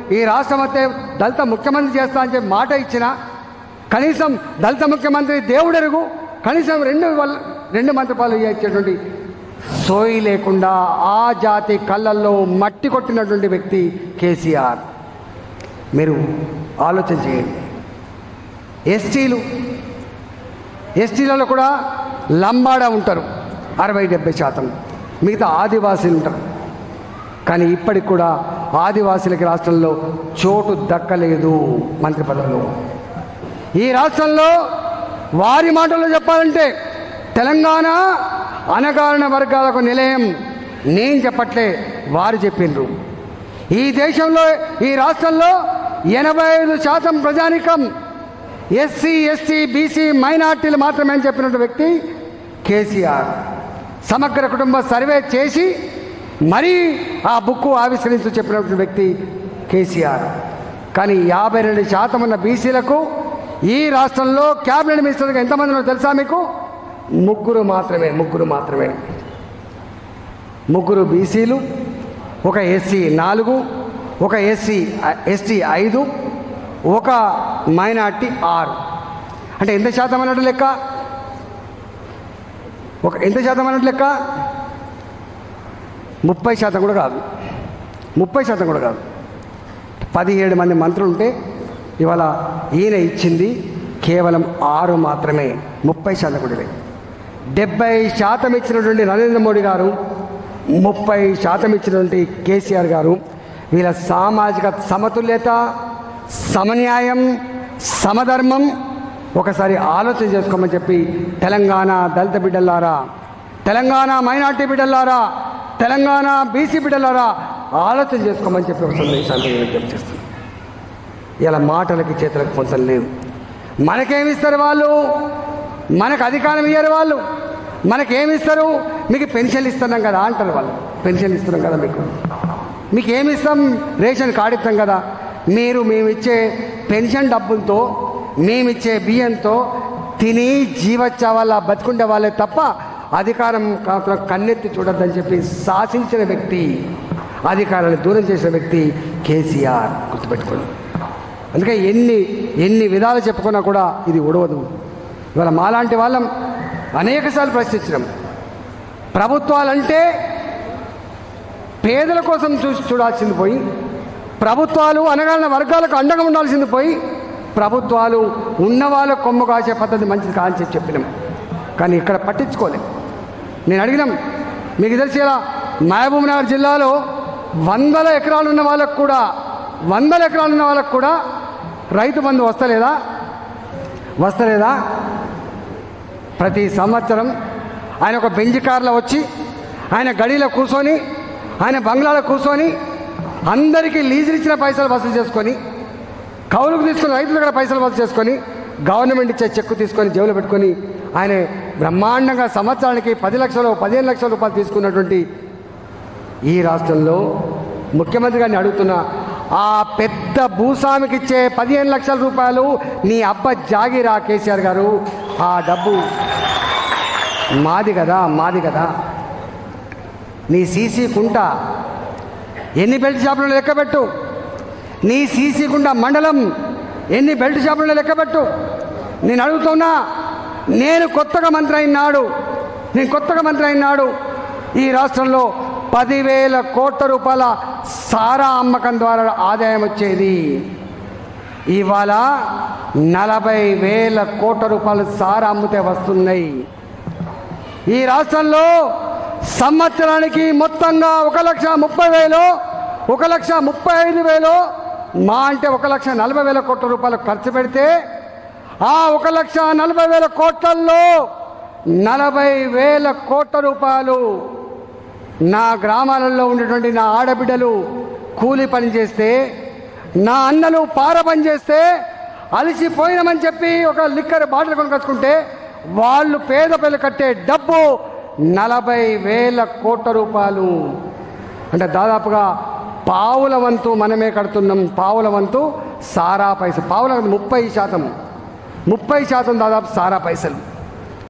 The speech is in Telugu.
ఈ రాష్ట్రం అయితే దళిత ముఖ్యమంత్రి చేస్తా అని చెప్పి మాట ఇచ్చిన కనీసం దళిత ముఖ్యమంత్రి దేవుడెరుగు కనీసం రెండు వల్ల రెండు మంత్రి పదవులు ఇచ్చేటువంటి సోయి లేకుండా ఆ జాతి కళ్ళల్లో మట్టి కొట్టినటువంటి వ్యక్తి కేసీఆర్ మీరు ఆలోచన చేయండి ఎస్టీలు ఎస్టీలలో కూడా లంబాడా ఉంటారు అరవై డెబ్బై శాతం మిగతా ఆదివాసీలు ఉంటారు కానీ ఇప్పటికి కూడా ఆదివాసీలకి రాష్ట్రంలో చోటు దక్కలేదు మంత్రి పదవిలో ఈ రాష్ట్రంలో వారి మాటల్లో చెప్పాలంటే తెలంగాణ అనగారిన వర్గాలకు నిలయం నేను చెప్పట్లే వారు చెప్పిండ్రు ఈ దేశంలో ఈ రాష్ట్రంలో ఎనభై ఐదు శాతం ప్రజానికం ఎస్సీ ఎస్టీ బీసీ మైనార్టీలు మాత్రమే అని చెప్పినటువంటి వ్యక్తి కేసీఆర్ సమగ్ర కుటుంబ సర్వే చేసి మరీ ఆ బుక్కు ఆవిష్కరిస్తూ చెప్పినటువంటి వ్యక్తి కేసీఆర్ కానీ యాభై రెండు శాతం ఉన్న బీసీలకు ఈ రాష్ట్రంలో క్యాబినెట్ మినిస్టర్గా ఎంతమంది ఉన్నారో తెలుసా మీకు ముగ్గురు మాత్రమే ముగ్గురు మాత్రమే ముగ్గురు బీసీలు ఒక ఎస్సీ నాలుగు ఒక ఎస్సీ ఎస్టీ ఐదు ఒక మైనార్టీ ఆరు అంటే ఎంత శాతం అన్నట్టు లెక్క ఒక ఎంత శాతం అన్నట్టు లెక్క ముప్పై శాతం కూడా కాదు ముప్పై శాతం కూడా కాదు పదిహేడు మంది మంత్రులు ఉంటే ఇవాళ ఈయన ఇచ్చింది కేవలం ఆరు మాత్రమే ముప్పై శాతం కూడా లేదు డెబ్బై శాతం ఇచ్చినటువంటి నరేంద్ర మోడీ గారు ముప్పై శాతం ఇచ్చినటువంటి కేసీఆర్ గారు వీళ్ళ సామాజిక సమతుల్యత సమన్యాయం సమధర్మం ఒకసారి ఆలోచన చేసుకోమని చెప్పి తెలంగాణ దళిత బిడ్డలారా తెలంగాణ మైనార్టీ బిడ్డలారా తెలంగాణ బీసీ బిడ్డలారా ఆలోచన చేసుకోమని చెప్పి ఒక సందేశాన్ని నేను విజ్ఞప్తి చేస్తున్నాను ఇలా మాటలకి చేతులకు పొంతం లేవు మనకేమిస్తారు వాళ్ళు మనకు అధికారం ఇయ్యరు వాళ్ళు మనకేమిస్తారు మీకు పెన్షన్లు ఇస్తున్నాం కదా అంటారు వాళ్ళు పెన్షన్ ఇస్తున్నాం కదా మీకు మీకు ఏమి ఇస్తాం రేషన్ కార్డు ఇస్తాం కదా మీరు మేమిచ్చే పెన్షన్ డబ్బులతో మేమిచ్చే బియ్యంతో తిని జీవచ్చావాళ్ళ బతుకుండే వాళ్ళే తప్ప అధికారం కాకుండా కన్నెత్తి చూడొద్దని చెప్పి శాసించిన వ్యక్తి అధికారాన్ని దూరం చేసిన వ్యక్తి కేసీఆర్ గుర్తుపెట్టుకోండి అందుకే ఎన్ని ఎన్ని విధాలు చెప్పుకున్నా కూడా ఇది ఉడవదు ఇవాళ మాలాంటి వాళ్ళం అనేకసార్లు ప్రశ్నించినాం ప్రభుత్వాలంటే పేదల కోసం చూసి చూడాల్సింది పోయి ప్రభుత్వాలు అనగానే వర్గాలకు అండగా ఉండాల్సింది పోయి ప్రభుత్వాలు ఉన్న వాళ్ళ కొమ్ము కాసే పద్ధతి మంచిది కాని చెప్పి చెప్పినాం కానీ ఇక్కడ పట్టించుకోలేం నేను అడిగినాం మీకు తెలిసేలా మహబూబ్ నగర్ జిల్లాలో వందల ఎకరాలు ఉన్న వాళ్ళకు కూడా వందల ఎకరాలు ఉన్న వాళ్ళకు కూడా రైతు బంధు వస్తలేదా వస్తలేదా ప్రతి సంవత్సరం ఆయన ఒక బెంజ్ కార్లో వచ్చి ఆయన గడిలో కూర్చొని ఆయన బంగ్లాలో కూర్చొని అందరికీ లీజులు ఇచ్చిన పైసలు వసూలు చేసుకొని కౌలుకు తీసుకుని రైతుల దగ్గర పైసలు వసూలు చేసుకొని గవర్నమెంట్ ఇచ్చే చెక్కు తీసుకొని జేబులో పెట్టుకొని ఆయన బ్రహ్మాండంగా సంవత్సరానికి పది లక్షలు పదిహేను లక్షల రూపాయలు తీసుకున్నటువంటి ఈ రాష్ట్రంలో ముఖ్యమంత్రి గారిని అడుగుతున్నా ఆ పెద్ద భూస్వామికి ఇచ్చే పదిహేను లక్షల రూపాయలు నీ అబ్బ జాగిరా కేసీఆర్ గారు ఆ డబ్బు మాది కదా మాది కదా నీ సీసీ కుంట ఎన్ని బెల్ట్ షాపులను లెక్కబెట్టు నీ సీసీ కుంట మండలం ఎన్ని బెల్ట్ షాపులను లెక్కబెట్టు నేను అడుగుతున్నా నేను కొత్తగా మంత్రి అయినాడు నేను కొత్తగా మంత్రి అయినాడు ఈ రాష్ట్రంలో పదివేల కోట్ల రూపాయల సారా అమ్మకం ద్వారా ఆదాయం వచ్చేది ఇవాళ నలభై వేల కోట్ల రూపాయలు సారా అమ్మితే వస్తున్నాయి ఈ రాష్ట్రంలో సంవత్సరానికి మొత్తంగా ఒక లక్ష ముప్పై వేలు ఒక లక్ష ముప్పై ఐదు వేలు మా అంటే ఒక లక్ష నలభై వేల కోట్ల రూపాయలు ఖర్చు పెడితే ఆ ఒక లక్ష నలభై వేల కోట్లల్లో నలభై వేల కోట్ల రూపాయలు నా గ్రామాలలో ఉండేటువంటి నా ఆడబిడ్డలు కూలి పని చేస్తే నా అన్నలు పార పని చేస్తే అలసిపోయినామని చెప్పి ఒక లిక్కర్ బాటిల్ కొనుకొచ్చుకుంటే వాళ్ళు పేద పిల్లలు కట్టే డబ్బు నలభై వేల కోట్ల రూపాయలు అంటే దాదాపుగా పావుల వంతు మనమే కడుతున్నాం పావుల వంతు సారా పైసలు పావుల వంతు ముప్పై శాతం ముప్పై శాతం దాదాపు సారా పైసలు